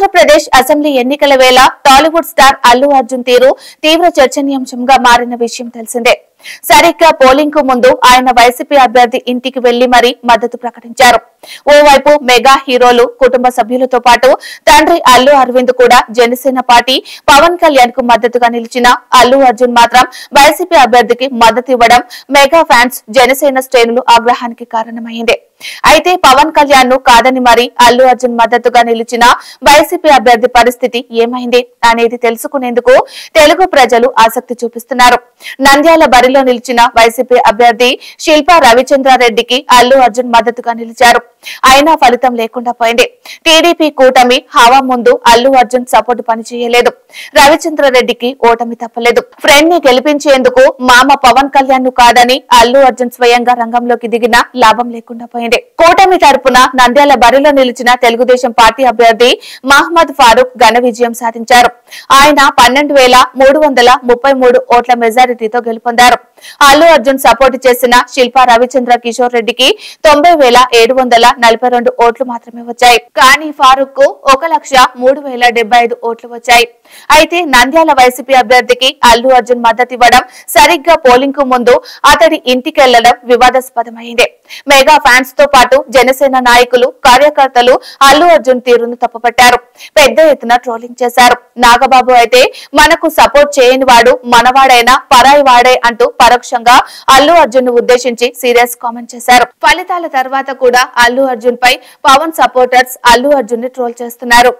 Andhra Pradesh assembly ఎన్నికల వేళ Tollywood star Allu Arjun తీరు తీవ్ర చర్చనీయాంశంగా మారిన విషయం తెలిసిందే సరిగ్గా పోలింగ్ కు ముందు ఆయన వైసీపీ అభ్యర్థి ఇంటికి వెళ్లి మరీ మద్దతు ప్రకటించారు ఓవైపు మెగా హీరోలు కుటుంబ సభ్యులతో పాటు తండ్రి అల్లు అరవింద్ కూడా జనసేన పార్టీ పవన్ కళ్యాణ్ కు మద్దతుగా నిలిచిన అల్లు అర్జున్ మాత్రం వైసీపీ అభ్యర్థికి మద్దతు ఇవ్వడం మెగా ఫ్యాన్స్ జనసేన శ్రేణులు ఆగ్రహానికి కారణమైంది అయితే పవన్ కళ్యాణ్ ను కాదని మరి అల్లు అర్జున్ మద్దతుగా నిలిచిన వైసీపీ అభ్యర్థి పరిస్థితి ఏమైంది అనేది తెలుసుకునేందుకు తెలుగు ప్రజలు ఆసక్తి చూపిస్తున్నారు నంద్యాల బరిలో నిలిచిన వైసీపీ అభ్యర్థి శిల్పా రవిచంద్రారెడ్డికి అల్లు అర్జున్ మద్దతుగా నిలిచారు అయినా ఫలితం లేకుండా పోయింది టీడీపీ కూటమి హవా ముందు అల్లు అర్జున్ సపోర్టు పనిచేయలేదు రవిచంద్రారెడ్డికి ఓటమి తప్పలేదు ఫ్రెండ్ ని గెలిపించేందుకు మామ పవన్ కళ్యాణ్ ను కాదని అల్లు అర్జున్ స్వయంగా రంగంలోకి దిగినా లాభం లేకుండా పోయింది కూటమి తరపున నంద్యాల బరిలో నిలిచిన తెలుగుదేశం పార్టీ అభ్యర్థి మహమ్మద్ ఫారూక్ ఘన విజయం సాధించారు ఆయన పన్నెండు వేల మూడు వందల ముప్పై మూడు ఓట్ల మెజారిటీతో గెలుపొందారు అల్లు అర్జున్ సపోర్టు చేసిన శిల్పా రవిచంద్ర కిషోర్ రెడ్డికి తొంభై వేల ఏడు వందల నలభై రెండు ఓట్లు మాత్రమే వచ్చాయి కానీ ఫారూక్ కు ఒక లక్ష మూడు వేల డెబ్బై ఐదు ఓట్లు వచ్చాయి అయితే నంద్యాల వైసీపీ అభ్యర్థికి అల్లు అర్జున్ మద్దతు ఇవ్వడం సరిగ్గా పోలింగ్ కు ముందు అతడి ఇంటికి వెళ్లడం వివాదాస్పదమైంది మెగా ఫ్యాన్స్ తో పాటు జనసేన నాయకులు కార్యకర్తలు అల్లు అర్జున్ తీరును తప్పుపట్టారు పెద్ద ఎత్తున ట్రోలింగ్ చేశారు నాగబాబు అయితే మనకు సపోర్ట్ చేయని వాడు మనవాడైనా పరాయి వాడే అంటూ పరోక్షంగా అల్లు అర్జున్ ను ఉద్దేశించి సీరియస్ కామెంట్ చేశారు ఫలితాల తర్వాత కూడా అల్లు అర్జున్ పై పవన్ సపోర్టర్స్ అల్లు అర్జున్ ని ట్రోల్ చేస్తున్నారు